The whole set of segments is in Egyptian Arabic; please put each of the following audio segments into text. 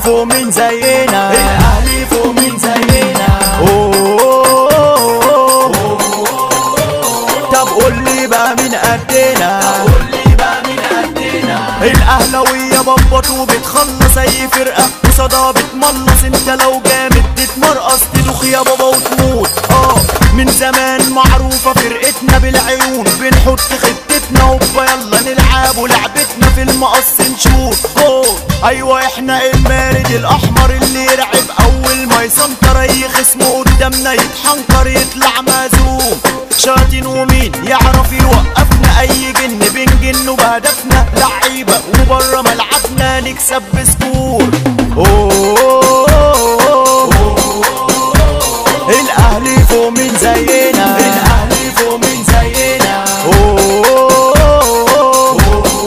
فوق من زينا الاهلي فوق من زينا أوه. طب قول لي بقى مين قدنا قول لي بقى مين قدنا الاهلاويه بمبط وبتخلص اي فرقه قصادها بتملص انت لو جامد تتمرقص تدوخ يا بابا وتموت اه من زمان معروفه فرقتنا بالعيون بنحط خطتنا هوبا يلا نلعب ولعبتنا في المقص نشوط جول ايوه احنا المارد الاحمر اللي يرعب اول ما يسنطر اي خصم قدامنا يتحنكر يطلع مهزوم شاطين ومين يعرف يوقفنا اي جن بنجن بهدفنا لعيبه وبره ملعبنا نكسب بسكور أوه. الاهلي فوق من زينا الاهلي فوق من زينا أوه.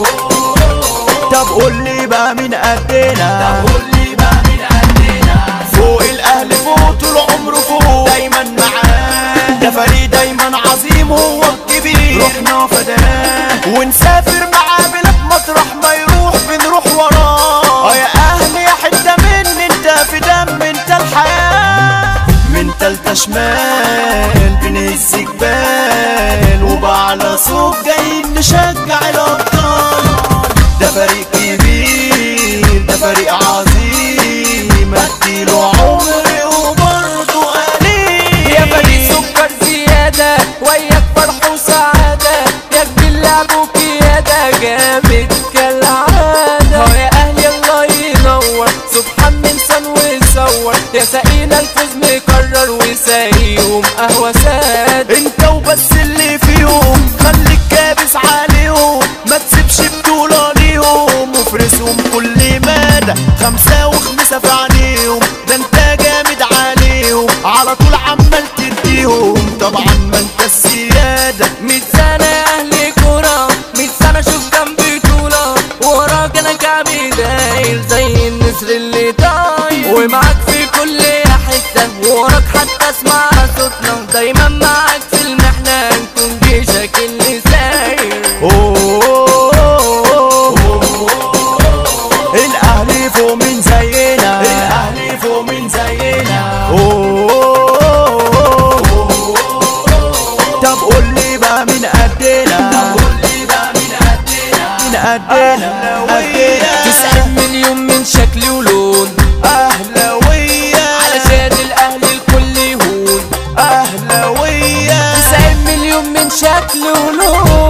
طب قول لي بقى مين قدنا قول لي بقى مين قدنا فوق الاهلي فوق طول عمره فوق دايما معاه ده فريق دايما عظيم هو الكبير رحنا فداه ونسافر معاه بلاد مطرح ما يروح بنروح وراه اه يا اهلي يا حته مني انت في دم انت الحياه من تالتة شمال بنهز جبال وبعلى صوت جايين نشجع الابطال ده فريق كبير ده فريق عظيم اديله عمري وبرضه قليل يا فريق سكر زيادة وياك فرح وسعادة يا كبير لعب وقيادة جامد كالعادة هو يا أهلي الله ينور سبحان من سن ويصور يا سقينا الفوز مكرر وسايقهم قهوة ساد انت وبس اللي فيهم خليك كابس عليهم ما تسيبش بطولة ليهم وفرسهم كل مادة خمسة وخمسة في عينيهم ده انت جامد عليهم على طول عمال تديهم طبعا ما انت السيادة مية سنة يا أهلي كورة مية سنة شوف كام بطولة وراك أنا كعبي داير زي النسر اللي طاير ومعاك في كل حتة وراك حتى اسمع صوتنا دايما معاك في المحنة نكون جيشك اللي ساير أوه. الاهلي فوق من زينا الاهلي فوق من زينا أوه. طب قول لي بقى مين قدنا قول لي بقى مين قدنا مين قدنا قدنا تسعين مليون من شكل ولون أهلاوية علشان الأهلي الكل يهون أهلاوية تسعين مليون من شكل ولون